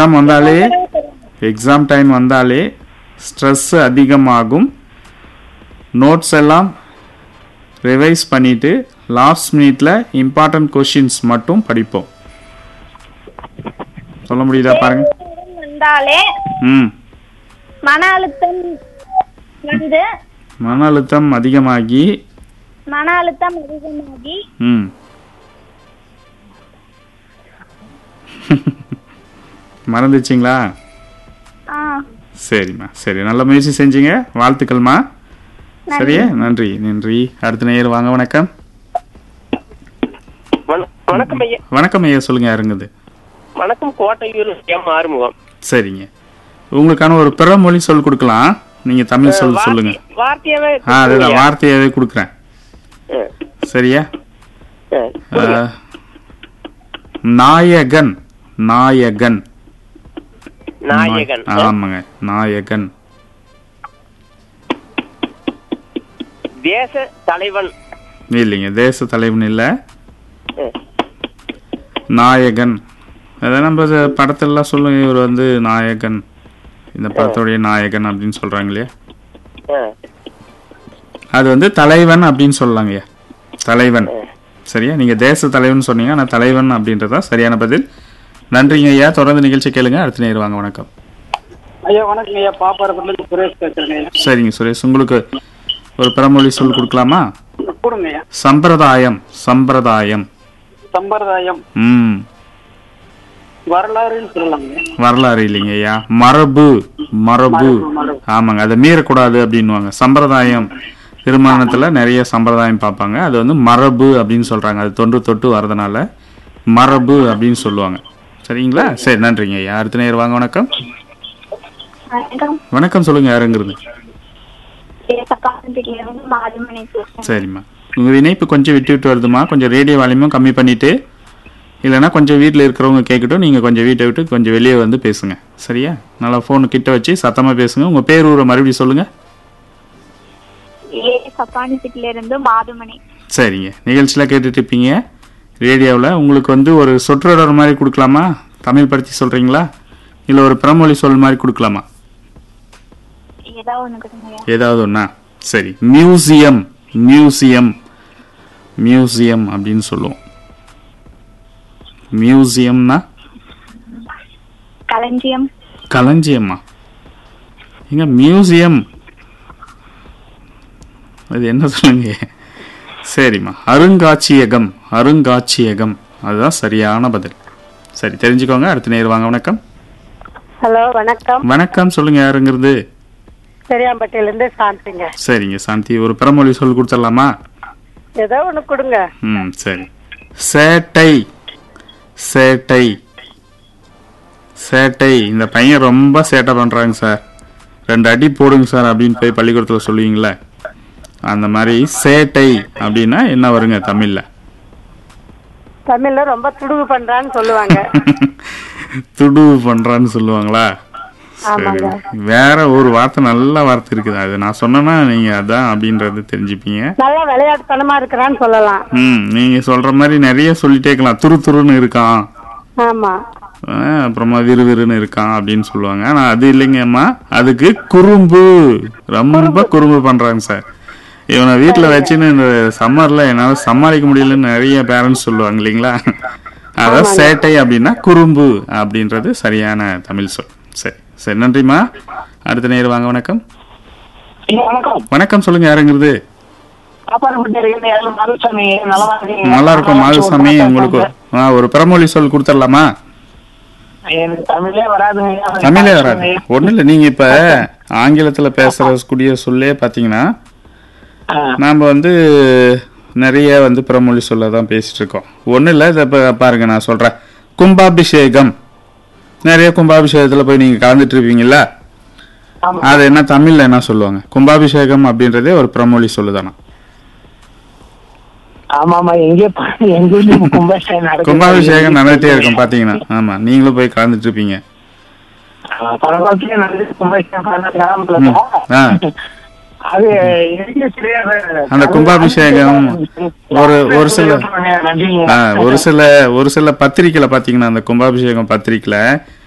Exam வந்தாலே exam time வந்தாலே stress அதிகமாகும் நோட்ஸ் எல்லாம் ரிவைஸ் பண்ணிட்டு லாஸ்ட் மினிட்ல இம்பார்ட்டன்ட் கொஷின்ஸ் மட்டும் படிப்போம் சொல்ல முடியுதா பாருங்க வந்தாலே ம் மன அழுத்தம் வந்து மன அழுத்தம் அதிகமாகி மன அழுத்தம் அதிகமாகி ம் மறந்துச்சிங்களா ஆ சரிம்மா சரி நல்ல முயற்சி செஞ்சீங்க வாழ்த்துக்கள்மா சரியா நன்றி நன்றி அடுத்த நேயர் வாங்க வணக்கம் வண- வணக்கம் ஐயா வணக்கம் ஐயா சொல்லுங்க யாருங்குது வணக்கம் கோட்டையூர் எம் ஆறுமுகம் சரிங்க உங்களுக்கான ஒரு பிற மொழி சொல் கொடுக்கலாம் நீங்க தமிழ் சொல் சொல்லுங்க வார்த்தை- வார்த்தையாவே ஆ அதுதான் வார்த்தையாவே கொடுக்குறேன் ஆ, சரியா ஆ. அஹ், நாயகன் நாயகன் நாயகன் ஆமாங்க நாயகன் தேச தலைவன் இல்லைங்க தேச தலைவன் இல்ல ஆ, நாயகன் அதான் நம்ம இது படத்துலலாம் சொல்லுங்க இவர் வந்து நாயகன் இந்த படத்துடைய நாயகன் அப்படின்னு சொல்றாங்க இல்லையா ஆ, அது வந்து தலைவன் அப்படின்னு சொல்லலாங்கய்யா தலைவன் சரியா நீங்க தேச தலைவன் சொன்னீங்க ஆனா தலைவன் அப்படின்றதா சரியான பதில் நன்றிங்க ஐயா தொடர்ந்து நிகழ்ச்சி கேளுங்க அடுத்த நேரம் வாங்க வணக்கம் ஐயா வணக்கம் ஐயா பாப்பாரப்பட்டில சுரேஷ் பேசுறேங்க ஐயா சரிங்க சுரேஷ் உங்களுக்கு ஒரு பிறமொழி சொல் கொடுக்கலாமா கொடுங்க ஐயா சம்பிரதாயம் சம்பிரதாயம் சம்பிரதாயம் ம் வரலாறுன்னு சொல்லலாங்க வரலாறு இல்லைங்க ஐயா மரபு மரபு ஆமாங்க அதை மீறக்கூடாது அப்படின்னுவாங்க சம்பிரதாயம் திருமணத்துல நிறைய சம்பிரதாயம் பார்ப்பாங்க அது வந்து மரபு அப்படின்னு சொல்றாங்க அது தொன்று தொட்டு வரதுனால மரபு அப்படின்னு சொல்லுவாங்க சரிங்களா சரி நன்றிங்க ஐயா அடுத்த நேரம் வாங்க வணக்கம் வணக்கம் வணக்கம் சொல்லுங்க யாருங்கிறது சக்காரம்பேட்டில இருந்து மாதுமணி பேசுறேன் சரிம்மா உங்க இணைப்பு கொஞ்சம் விட்டு விட்டு வருதுமா கொஞ்சம் ரேடியோ வால்யூமும் கம்மி பண்ணிட்டு இல்லைன்னா கொஞ்சம் வீட்டில் இருக்கிறவங்க கேட்கட்டும் நீங்கள் கொஞ்சம் வீட்டை விட்டு கொஞ்சம் வெளியே வந்து பேசுங்க சரியா நல்லா ஃபோனு கிட்ட வச்சு சத்தமாக பேசுங்க உங்கள் பேர் ஊரை மறுபடியும் சொல்லுங்கள் ஏ சக்கானிப்பேட்டில இருந்து மாதுமணி சரிங்க நிகழ்ச்சியில் கேட்டுட்டு இருப்பீங்க ரேடியோவில் உங்களுக்கு வந்து ஒரு சொற்றொடர் மாதிரி கொடுக்கலாமா தமிழ் படுத்தி சொல்கிறீங்களா இல்லை ஒரு பிறமொழி சொல் மாதிரி கொடுக்கலாமா ஏதாவது ஒண்ணு கொடுங்க ஏதாவது ஒன்றா சரி மியூசியம் மியூசியம் மியூசியம் அப்படின்னு சொல்லுவோம் மியூசியம்னா களஞ்சியம் களஞ்சியமா எங்க மியூசியம் அது என்ன சொல்லுங்க சரிம்மா அருங்காட்சியகம் அருங்காட்சியகம் அதுதான் சரியான பதில் சரி தெரிஞ்சுக்கோங்க அடுத்த நேரம் வாங்க வணக்கம் ஹலோ வணக்கம் வணக்கம் சொல்லுங்க யாருங்கிறது பெரியாம்பட்டியில இருந்து சாந்திங்க சரிங்க சாந்தி ஒரு பிறமொழி சொல் கொடுத்துடலாமா ஏதோ ஒண்ணு கொடுங்க ம் சரி சேட்டை சேட்டை சேட்டை இந்த பையன் ரொம்ப சேட்டை பண்றாங்க சார் ரெண்டு அடி போடுங்க சார் அப்படின்னு போய் பள்ளிக்கூடத்தில் சொல்லுவீங்களே அந்த மாதிரி சேட்டை அப்படின்னா என்ன வருங்க தமிழ்ல தமிழ்ல ரொம்ப துடுவு பண்றான்னு சொல்லுவாங்க துடு பண்றான்னு சொல்லுவாங்களா சரி ஆமாங்க. வேற ஒரு வார்த்தை நல்ல வார்த்தை இருக்குது அது நான் சொன்னேன்னா நீங்க அதான் அப்படின்றது தெரிஞ்சுப்பீங்க நல்லா விளையாட்டுத்தனமா இருக்கிறான்னு சொல்லலாம் ம் நீங்க சொல்ற மாதிரி நிறைய சொல்லிட்டே இருக்கலாம் துரு துருன்னு இருக்கான் ஆமா ஆஹ் அப்புறமா விறுவிறுன்னு இருக்கான் அப்படின்னு சொல்லுவாங்க ஆனா அது இல்லைங்கம்மா அதுக்கு குறும்பு ரொம்ப குறும்பு பண்றாங்க சார் இவனை வீட்டுல வச்சுன்னு இந்த சம்மர்ல என்னால சமாளிக்க முடியலன்னு நிறைய பேரண்ட்ஸ் சொல்லுவாங்க இல்லைங்களா அதான் சேட்டை அப்படின்னா குறும்பு அப்படின்றது சரியான தமிழ் சொல் சரி சரி நன்றிம்மா அடுத்த நேரம் வாங்க வணக்கம் ஐயா வணக்கம் வணக்கம் சொல்லுங்க யாருங்கிறது பாப்பாரப்பட்டில இருந்து யாரும் மருசாமி நல்லா இருக்கீங்களா? நல்லா இருக்கும் மாதுசாமி உங்களுக்கு ஆ, ஒரு பிறமொழி சொல் கொடுத்துடலாமா எனக்கு தமிழே வராதுங்க ஐயா. தமிழே வராது ஒண்ணும் இல்ல நீங்க இப்ப ஆங்கிலத்துல பேசக்கூடிய சொல்லே பாத்தீங்கன்னா ஆ, நாம வந்து நிறைய வந்து பிறமொழி சொல்ல தான் பேசிட்டு இருக்கோம் ஒன்றும் இல்லை இதை இப்போ பாருங்க நான் சொல்றேன் கும்பாபிஷேகம் நிறைய கும்பாபிஷேகத்துல போய் நீங்க கலந்துட்டு இருப்பீங்கல்ல ஆமா. அது என்ன தமிழ்ல என்ன சொல்லுவாங்க கும்பாபிஷேகம் அப்படின்றதே ஒரு பிறமொழி சொல்லுதானா ஆமா ஆமா எங்க பா- எங்க வீட்டு கும்பாபிஷேகம் நடக்குது. கும்பாபிஷேகம் நடந்துட்டே இருக்கும் பாத்தீங்கன்னா ஆமா நீங்களும் போய் கலந்துட்டு இருப்பீங்க ஆ, பரவாயில்லையே நடக்குது கும்பாபிஷேகம் பண்ண கிராமத்துல ம். ஆ. அது எங்க தெரியாது. அந்த கும்பாபிஷேகம் ஒரு ஒரு சில நன்றிங்க ஆ, ஒரு சில ஒரு சில பத்திரிக்கையில பாத்தீங்கன்னா அந்த கும்பாபிஷேகம் பத்திரிக்கையில